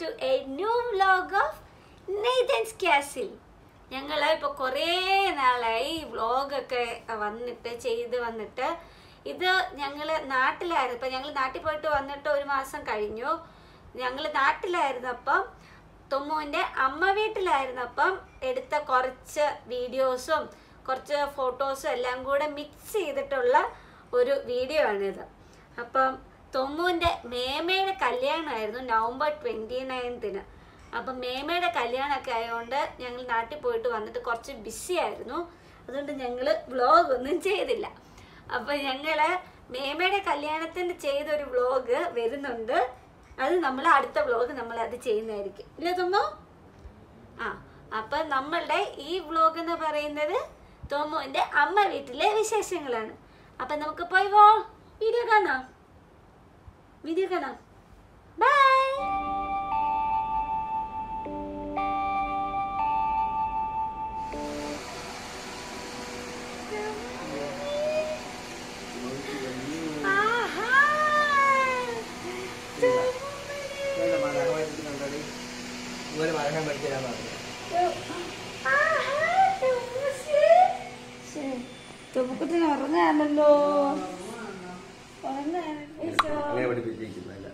To a new vlog of നെയ്തൻസ് castle ഞങ്ങൾ ഇപ്പോൾ കുറേ നാളായി വ്ലോഗൊക്കെ വന്നിട്ട് ചെയ്ത് വന്നിട്ട് ഇത് ഞങ്ങൾ നാട്ടിലായിരുന്നു ഇപ്പം ഞങ്ങൾ നാട്ടിൽ പോയിട്ട് വന്നിട്ട് ഒരു മാസം കഴിഞ്ഞു ഞങ്ങൾ നാട്ടിലായിരുന്നപ്പം തൊമ്മുവിൻ്റെ അമ്മ വീട്ടിലായിരുന്നപ്പം എടുത്ത കുറച്ച് വീഡിയോസും കുറച്ച് ഫോട്ടോസും എല്ലാം കൂടെ മിക്സ് ചെയ്തിട്ടുള്ള ഒരു വീഡിയോ ആണിത് അപ്പം തൊമ്മുവിൻ്റെ മേമയുടെ കല്യാണമായിരുന്നു നവംബർ ട്വൻറ്റി നയൻത്തിന് അപ്പം മേമയുടെ കല്യാണമൊക്കെ ആയതുകൊണ്ട് ഞങ്ങൾ നാട്ടിൽ പോയിട്ട് വന്നിട്ട് കുറച്ച് ബിസി ആയിരുന്നു അതുകൊണ്ട് ഞങ്ങൾ വ്ളോഗ് ഒന്നും ചെയ്തില്ല അപ്പം ഞങ്ങൾ മേമയുടെ കല്യാണത്തിന് ചെയ്തൊരു വ്ളോഗ് വരുന്നുണ്ട് അത് നമ്മൾ അടുത്ത വ്ളോഗ് നമ്മൾ അത് ചെയ്യുന്നതായിരിക്കും ഇല്ല തോമോ ആ അപ്പം നമ്മളുടെ ഈ വ്ളോഗ് എന്ന് പറയുന്നത് തോമുവിൻ്റെ അമ്മ വീട്ടിലെ വിശേഷങ്ങളാണ് അപ്പം നമുക്ക് പോയി പോ വീഡിയോ കാണാം വീഡിയോ കാണാം ബൈ ആഹാ ഇങ്ങനെ മലയാളമായിട്ട് കണ്ടോടി ഇങ്ങനെ മലയാളം പഠിക്കാൻ പറഞ്ഞു തുമ്പക്കുട്ടിന് ഉറങ്ങാണല്ലോ അങ്ങനെ പഠിപ്പിച്ചിരിക്കുന്നല്ല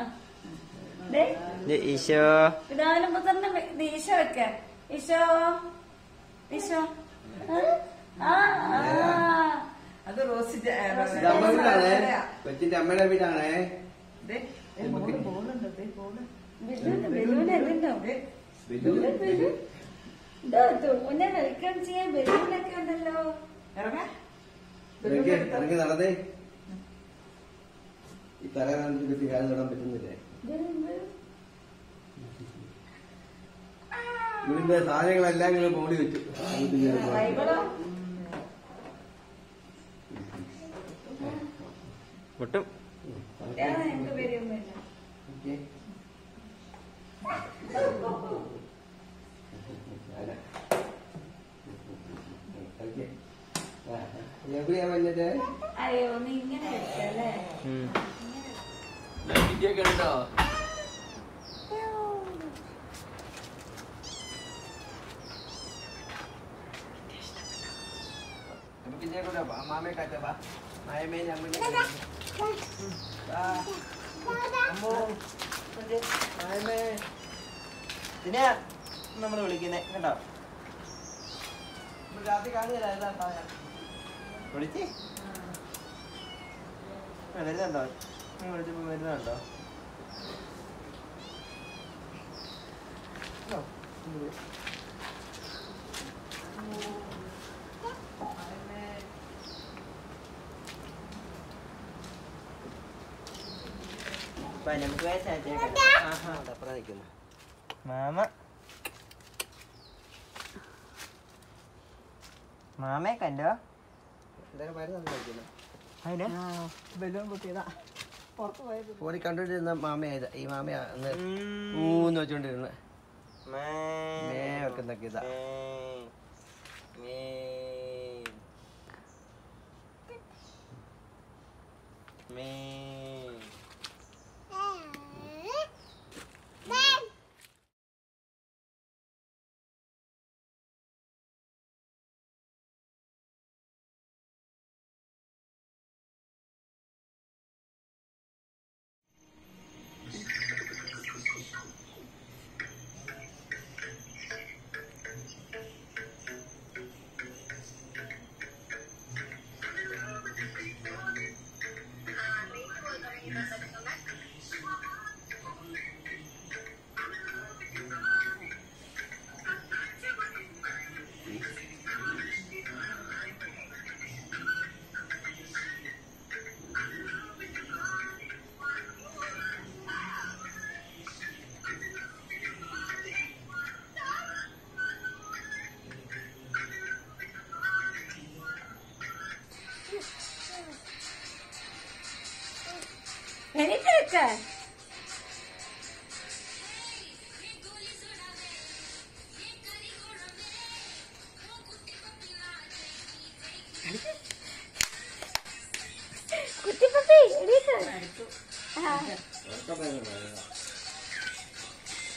ഈശോ പിതാവിനും പുത്രനും ഇത് ഈശോ വെക്ക ഈശോ ഈശോ ആ, ആ, ആ. അത് റോസിന്റെ ആ, റോസിന്റെ ഇത് അമ്മ വീടാണേ കൊച്ചിന്റെ അമ്മയുടെ വീടാണേ ദേ, ദേ, ബോള്, ബോളുണ്ട്, ദേ, ബോള്. ബലൂണ്, ബലൂണ് എന്തിനോ? ദേ, ബിജു ബലൂൺ. ഇതാ, തുമ്മുനെ വെൽക്കം ചെയ്യാൻ ബലൂണൊക്കെ ഉണ്ടല്ലോ ഇറങ്ങാ. ഇറങ്ങി ഇറങ്ങി നടന്നേ ഈ തല കാണിച്ചിട്ട് കാര്യം തൊടാൻ പറ്റുന്നില്ലേ ബലൂൺ, ബലൂൺ. ഇതിന്റെ സാധനങ്ങളെല്ലാം ഇങ്ങനെ മോടി വെച്ചു അങ്ങോട്ട് ഇങ്ങനെ പോകാൻ. ബൈബിളോ മുട്ടും ഇതാണ് എനിക്ക് വരുന്നില്ല ഓക്കേ. അല്ല. ഓക്കേ. ആ, എവിടെയാ വന്നത് അയ്യോ നീ ഇങ്ങനെ വെക്കല്ലേ ഉം. ലൈറ്റൊക്കെ ഉണ്ടോ നമുക്ക് ഇതേ കൂടെ വാ, മാമയെ കാറ്റാ വാ മായമേ ഞമ്മ അമ്മോ മറ്റേ മായമേ ഇതിനെ നമ്മള് വിളിക്കുന്നേ കണ്ടോ നമ്മൾ രാത്രി കാണുകയല്ല വിളിച്ച് ആ, വരുന്നുണ്ടോ നീ വിളിച്ചപ്പോ വരുന്നുണ്ടോ ഓ, ഇങ്ങ് വരൂ. പതിനഞ്ച് വയസ്സായിട്ടേക്കാം ആഹാ അപ്പുറം നിൽക്കുന്നു മാമ മാമയെ കണ്ടോ എന്തായാലും മരുന്ന് കഴിക്കുന്നു അതിന് ബലൂൺ പൊട്ടിയതാ പുറത്ത് പോയത് ഫോണിൽ കണ്ടോണ്ടിരുന്ന മാമയായത് ഈ മാമയാ അന്ന് ഉം. ഊന്ന് വെച്ചോണ്ടിരുന്നത് മേ മേ വെക്കുന്നൊക്കെ ഇതാ മേ. മേ. എനിക്ക് വെക്കാൻ കുട്ടിപ്പപ്പി എണീക്ക് ആ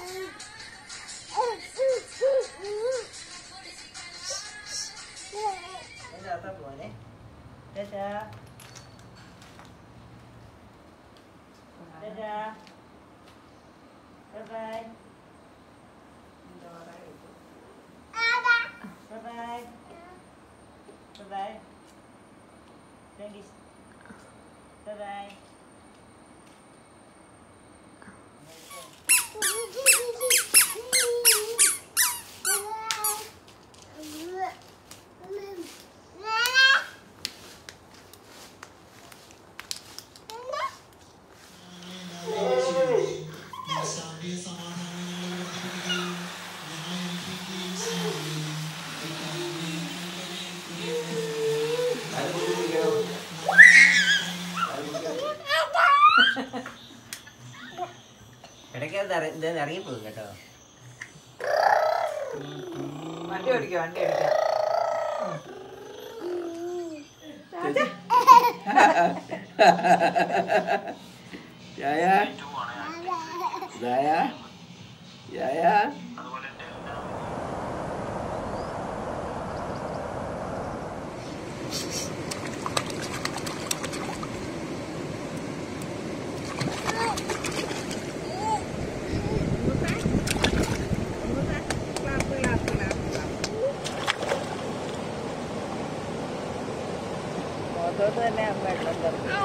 Ada apa buat eh? Dadah. Dadah. Bye bye. Bye bye. Bye bye. Thank you. Bye bye. ഇടയ്ക്ക് ഇത് ഇറങ്ങിപ്പോകും കേട്ടോ വണ്ടി ഓടിക്കാം വണ്ടി ഓടിക്കാം Yaya? Yaya? Yaya? മുഖത്തോട്ട് തന്നെ വെള്ളം തരും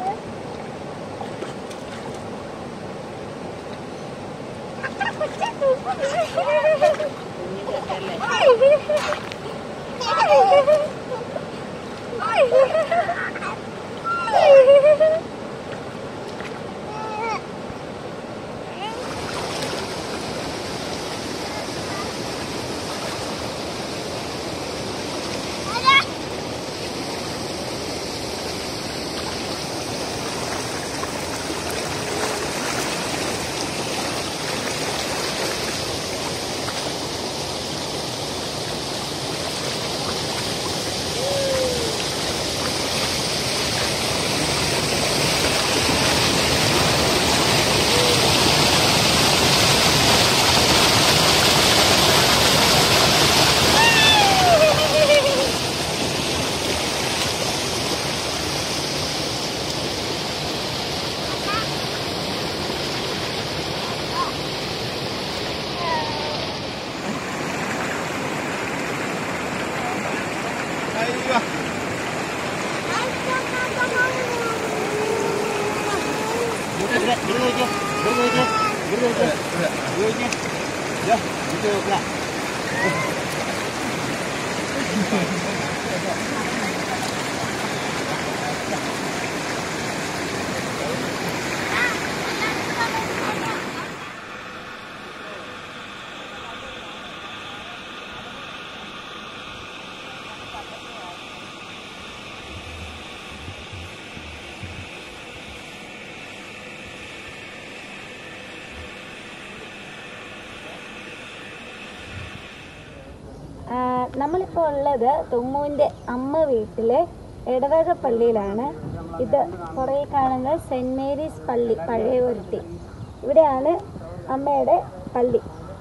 നമ്മളിപ്പോൾ ഉള്ളത് തുമ്മുവിൻ്റെ അമ്മ വീട്ടിലെ ഇടവക പള്ളിയിലാണ് ഇത് കുറേ കാണുന്നത് സെൻറ് മേരീസ് പള്ളി പഴയ ഒരുത്തി ഇവിടെയാണ് അമ്മയുടെ പള്ളി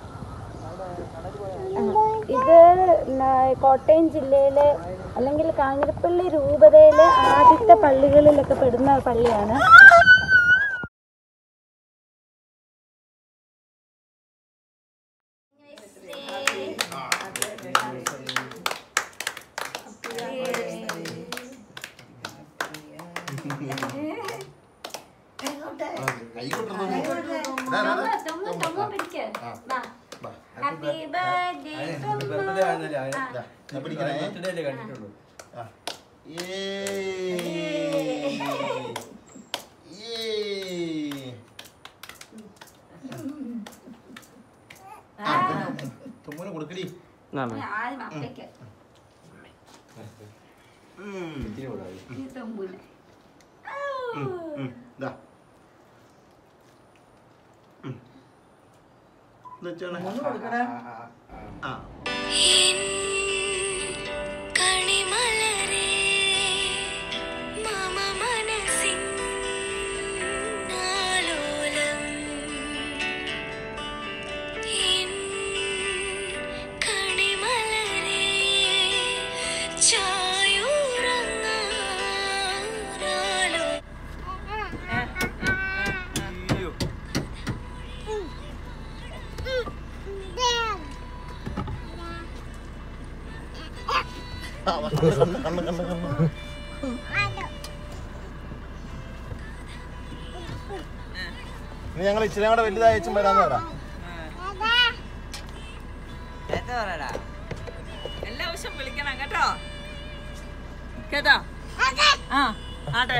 ആ, ഇത് ന- കോട്ടയം ജില്ലയിലെ അല്ലെങ്കിൽ കാഞ്ഞിരപ്പള്ളി രൂപതയിലെ ആദ്യത്തെ പള്ളികളിലൊക്കെ പെടുന്ന പള്ളിയാണ് ഹാപ്പി ബർത്ത്ഡേ കണ്ടിട്ടുള്ളൂ തുമ്മന് കൊടുക്കടി ആദ്യം അപ്പയ്ക്ക് ഈ തമ്പൂന് ഇതാ എന്നുവെച്ചാണ് മൂന്ന് കൊടുക്കടാ ആ കണിമലരേ മമ മനസ്സിൻ നാലോലം കണ്ണ് കണ്ണ് കണ്ണ് കണ്ണ് ഇനി ഞങ്ങൾ ഇച്ചിരി കൂടെ വലുതായ അയച്ചും വരാന്ന് പറ എന്താ പറയടാ എല്ലാ ദിവസവും വിളിക്കണം കേട്ടോ കേട്ടോ ആ ആട്ടെ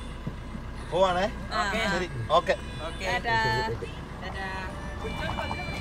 പോവാണേ ആ. ശരി ഓക്കെ ഓക്കെ ടാറ്റാ ടാറ്റാ കുടിച്ചോണ്ട് പത്തിരി